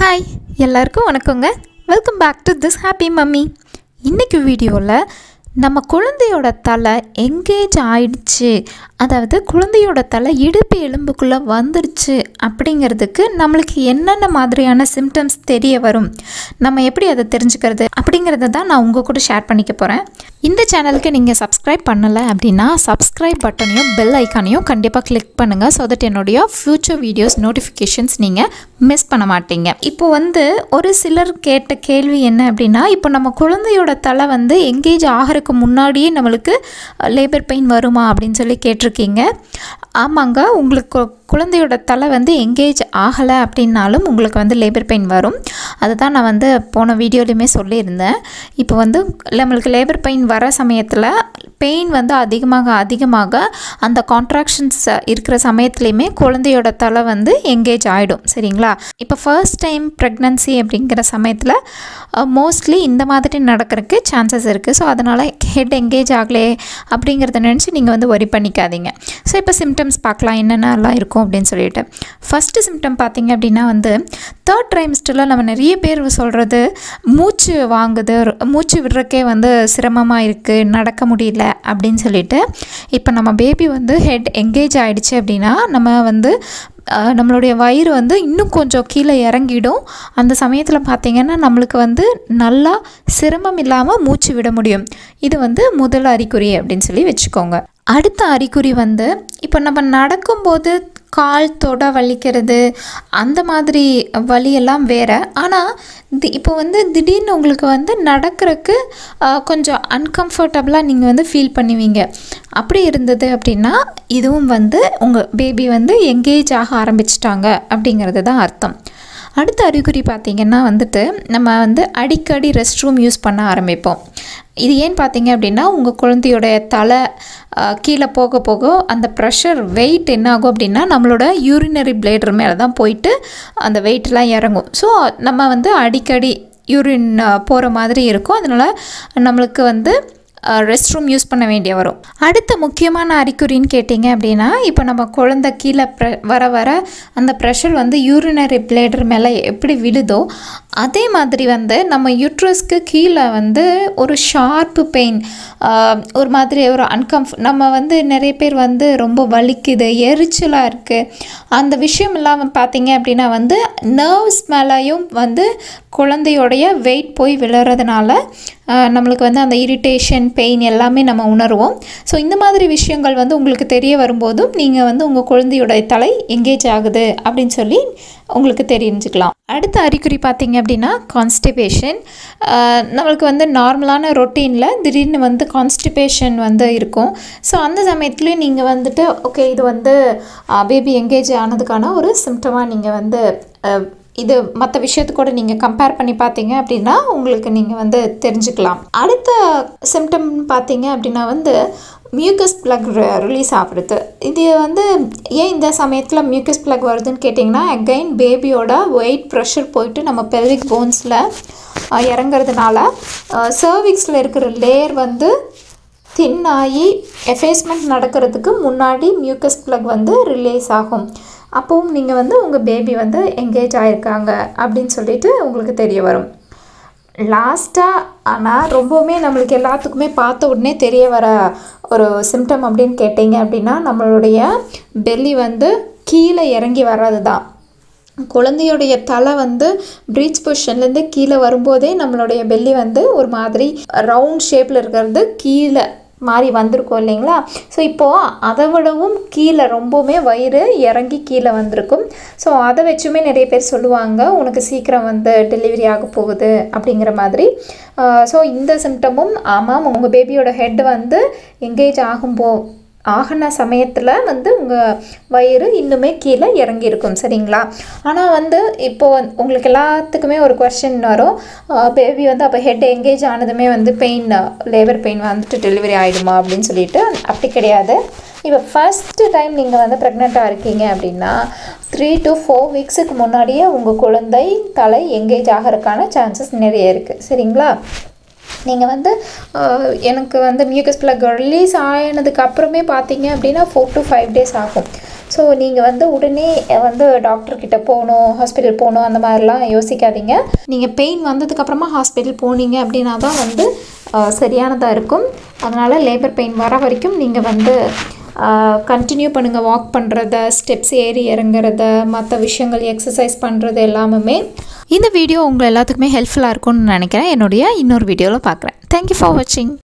hi எல்லாருக்கும் வணக்கங்க welcome back to this happy mummy இன்றைக்கி வீடியோவில் நம்ம குழந்தையோட தலை எங்கேஜ் ஆயிடுச்சு அதாவது குழந்தையோட தலை இடுப்பு எலும்புக்குள்ளே வந்துடுச்சு அப்படிங்கிறதுக்கு நம்மளுக்கு என்னென்ன மாதிரியான சிம்டம்ஸ் தெரிய வரும் நம்ம எப்படி அதை தெரிஞ்சுக்கிறது அப்படிங்கிறத தான் நான் உங்கள் கூட ஷேர் பண்ணிக்க போகிறேன் இந்த சேனலுக்கு நீங்கள் சப்ஸ்கிரைப் பண்ணலை அப்படின்னா சப்ஸ்கிரைப் பட்டனையும் பெல் ஐக்கானையும் கண்டிப்பாக கிளிக் பண்ணுங்கள் ஸோ தட் என்னுடைய ஃப்யூச்சர் வீடியோஸ் நோட்டிஃபிகேஷன்ஸ் நீங்கள் மிஸ் பண்ண மாட்டீங்க இப்போ வந்து ஒரு சிலர் கேட்ட கேள்வி என்ன அப்படின்னா இப்போ நம்ம குழந்தையோட தலை வந்து எங்கேஜ் ஆகிறதுக்கு முன்னாடியே நம்மளுக்கு லேபர் பெயின் வருமா அப்படின்னு சொல்லி கேட்டிருக்கீங்க ஆமாங்க உங்களுக்கு கு- குழந்தையோட தலை வந்து எங்கேஜ் ஆகலை அப்படின்னாலும் உங்களுக்கு வந்து லேபர் பெயின் வரும் அதுதான் நான் வந்து போன வீடியோலையுமே சொல்லியிருந்தேன் இப்போ வந்து நம்மளுக்கு லேபர் பெயின் வர சமயத்தில் பெயின் வந்து அதிகமாக அதிகமாக அந்த கான்ட்ராக்ஷன்ஸ் இருக்கிற சமயத்துலையுமே குழந்தையோட தலை வந்து எங்கேஜ் ஆகிடும் சரிங்களா இப்போ ஃபர்ஸ்ட் டைம் ப்ரெக்னன்சி அப்படிங்கிற சமயத்தில் மோஸ்ட்லி இந்த மாதிரி நடக்கிறதுக்கு சான்சஸ் இருக்குது ஸோ அதனால் ஹெட் எங்கேஜ் ஆகலே அப்படிங்கிறத நினச்சி நீங்கள் வந்து ஒரி பண்ணிக்காதீங்க ஸோ இப்போ சிம்டம்ஸ் பார்க்கலாம் என்னென்னலாம் இருக்கும் அப்படின்னு சொல்லிட்டு ஃபஸ்ட்டு சிம்டம் பார்த்தீங்க அப்படின்னா வந்து தேர்ட் ட்ரைம்ஸ்டரில் நம்ம நிறைய பேர் சொல்கிறது மூச்சு வாங்குது மூச்சு விடுறக்கே வந்து சிரமமாக இருக்குது நடக்க முடியல அப்படின்னு சொல்லிட்டு இப்போ நம்ம பேபி வந்து ஹெட் எங்கேஜ் ஆயிடுச்சு அப்படின்னா நம்ம வந்து அஹ், நம்மளுடைய வயிறு வந்து இன்னும் கொஞ்சம் கீழே இறங்கிடும் அந்த சமயத்தில் பார்த்திங்கன்னா நம்மளுக்கு வந்து நல்லா சிரமம் இல்லாமல் மூச்சு விட முடியும் இது வந்து முதல் அறிகுறி அப்படின்னு சொல்லி வச்சுக்கோங்க அடுத்த அறிகுறி வந்து இப்போ நம்ம நடக்கும்போது கால் தொட வலிக்கிறது அந்த மாதிரி வலியெல்லாம் வேறு ஆனால் தி இப்போ வந்து திடீர்னு உங்களுக்கு வந்து நடக்கிறதுக்கு கொஞ்சம் அன்கம்ஃபர்டபுளாக நீங்கள் வந்து ஃபீல் பண்ணுவீங்க அப்படி இருந்தது அப்படின்னா இதுவும் வந்து உங்கள் பேபி வந்து எங்கேஜ் ஆக ஆரம்பிச்சிட்டாங்க அப்படிங்கிறது தான் அர்த்தம் அடுத்த அறிகுறி பார்த்திங்கன்னா வந்துட்டு நம்ம வந்து அடிக்கடி ரெஸ்ட் ரூம் யூஸ் பண்ண ஆரம்பிப்போம் இது ஏன் பார்த்தீங்க அப்படின்னா உங்கள் குழந்தையோடைய தலை அஹ், கீழே போக போக அந்த ப்ரெஷர் வெயிட் என்ன ஆகும் அப்படின்னா நம்மளோட யூரினரி பிளேடர் மேலே தான் போயிட்டு அந்த வெயிட்லாம் இறங்கும் ஸோ நம்ம வந்து அடிக்கடி யூரின் போகிற மாதிரி இருக்கும் அதனால் நம்மளுக்கு வந்து ரெஸ்ட் ரூம் யூஸ் பண்ண வேண்டிய வரும் அடுத்த முக்கியமான அறிகுறின்னு கேட்டிங்க அப்படின்னா இப்போ நம்ம குழந்தை கீழே ப்ர வர வர அந்த ப்ரெஷர் வந்து யூரினரி பிளேடர் மேலே எப்படி விழுதோ அதே மாதிரி வந்து நம்ம யூட்ரஸ்க்கு கீழே வந்து ஒரு ஷார்ப்பு பெயின் ஒரு மாதிரி ஒரு அன்கம்ஃப் நம்ம வந்து நிறைய பேர் வந்து ரொம்ப வலிக்குது எரிச்சலாக இருக்குது அந்த விஷயம் இல்லாமல் பார்த்தீங்க அப்படின்னா வந்து நர்வ்ஸ் மேலேயும் வந்து குழந்தையோடைய வெயிட் போய் விழுறதுனால ஆஹ், நம்மளுக்கு வந்து அந்த இரிட்டேஷன் பெயின் எல்லாமே நம்ம உணர்வோம் ஸோ இந்த மாதிரி விஷயங்கள் வந்து உங்களுக்கு தெரிய வரும்போதும் நீங்கள் வந்து உங்கள் குழந்தையோட தலை எங்கேஜ் ஆகுது அப்படின்னு சொல்லி உங்களுக்கு தெரிஞ்சுக்கலாம் அடுத்த அறிகுறி பார்த்தீங்க அப்படின்னா கான்ஸ்டிபேஷன் நம்மளுக்கு வந்து நார்மலான ரொட்டீனில் திடீர்னு வந்து கான்ஸ்டிபேஷன் வந்து இருக்கும் ஸோ அந்த சமயத்துலேயும் நீங்கள் வந்துட்டு ஓகே இது வந்து பேபி எங்கேஜ் ஆனதுக்கான ஒரு சிம்டமாக நீங்கள் வந்து ஆஹ், இது மற்ற விஷயத்து கூட நீங்கள் கம்பேர் பண்ணி பார்த்தீங்க அப்படின்னா உங்களுக்கு நீங்கள் வந்து தெரிஞ்சுக்கலாம் அடுத்த சிம்டம் பார்த்தீங்க அப்படின்னா வந்து மியூக்கஸ் பிளக் ரிலீஸ் ஆகுறது இது வந்து ஏன் இந்த சமயத்தில் மியூக்கஸ் பிளக் வருதுன்னு கேட்டிங்கன்னா அகைன் பேபியோட வெயிட் ப்ரெஷர் போயிட்டு நம்ம பெல்விக் போன்ஸில் இறங்குறதுனால சர்விக்ஸில் இருக்கிற லேயர் வந்து தின் ஆகி எஃபேஸ்மெண்ட் நடக்கிறதுக்கு முன்னாடி மியூக்கஸ் பிளக் வந்து ரிலீஸ் ஆகும் அப்போவும் நீங்கள் வந்து உங்கள் பேபி வந்து எங்கேஜ் ஆயிருக்காங்க அப்படின்னு சொல்லிட்டு உங்களுக்கு தெரிய வரும் லாஸ்ட்டாக ஆனால் ரொம்பவுமே நம்மளுக்கு எல்லாத்துக்குமே பார்த்த உடனே தெரிய வர ஒரு சிம்டம் அப்படின்னு கேட்டிங்க அப்படின்னா நம்மளுடைய பெல்லி வந்து கீழே இறங்கி வர்றது தான் குழந்தையுடைய தலை வந்து ப்ரீச் பொசிஷன்லேருந்து கீழே வரும்போதே நம்மளுடைய பெல்லி வந்து ஒரு மாதிரி ரவுண்ட் ஷேப்பில் இருக்கிறது கீழே மாறி வந்திருக்கும் இல்லைங்களா ஸோ இப்போது அதை விடவும் கீழே ரொம்பவுமே வயிறு இறங்கி கீழே வந்திருக்கும் ஸோ அதை வச்சுமே நிறைய பேர் சொல்லுவாங்க உனக்கு சீக்கிரம் வந்து டெலிவரி ஆக போகுது அப்படிங்கிற மாதிரி ஸோ இந்த சிம்டமும் ஆமாம் உங்கள் பேபியோட ஹெட் வந்து எங்கேஜ் ஆகும்போ ஆகின சமயத்தில் வந்து உங்கள் வயிறு இன்னுமே கீழே இறங்கியிருக்கும் சரிங்களா ஆனால் வந்து இப்போ வந்து உங்களுக்கு எல்லாத்துக்குமே ஒரு கொஸ்டின் வரும் பேபி வந்து அப்போ ஹெட் எங்கேஜ் ஆனதுமே வந்து பெயின் லேபர் பெயின் வந்துட்டு டெலிவரி ஆகிடுமா அப்படின்னு சொல்லிட்டு அப்படி கிடையாது இப்போ ஃபஸ்ட்டு டைம் நீங்கள் வந்து ப்ரெக்னெண்ட்டாக இருக்கீங்க அப்படின்னா த்ரீ டு ஃபோர் வீக்ஸுக்கு முன்னாடியே உங்கள் குழந்தை தலை எங்கேஜ் ஆகிறதுக்கான சான்சஸ் நிறைய இருக்குது சரிங்களா நீங்கள் வந்து அஹ், எனக்கு வந்து மியூக்கஸ் பிளக் ரிலீஸ் ஆனதுக்கு அப்புறமே பார்த்தீங்க அப்படின்னா ஃபோர் டு ஃபைவ் டேஸ் ஆகும் ஸோ நீங்கள் வந்து உடனே அஹ், வந்து டாக்டர்கிட்ட போகணும் ஹாஸ்பிட்டல் போகணும் அந்த மாதிரிலாம் யோசிக்காதீங்க நீங்கள் பெயின் வந்ததுக்கப்புறமா ஹாஸ்பிட்டல் போனீங்க அப்படின்னா தான் வந்து அஹ், சரியானதாக இருக்கும் அதனால் லேபர் பெயின் வர வரைக்கும் நீங்கள் வந்து கண்டினியூ பண்ணுங்கள் வாக் பண்ணுறத ஸ்டெப்ஸ் ஏறி இறங்குறத மற்ற விஷயங்கள் எக்ஸசைஸ் பண்ணுறது எல்லாமே இந்த வீடியோ உங்கள் எல்லாத்துக்குமே ஹெல்ப்ஃபுல்லாக இருக்கும்னு நினைக்கிறேன் என்னுடைய இன்னொரு வீடியோவில் பார்க்குறேன் தேங்க்யூ ஃபார் வாட்சிங்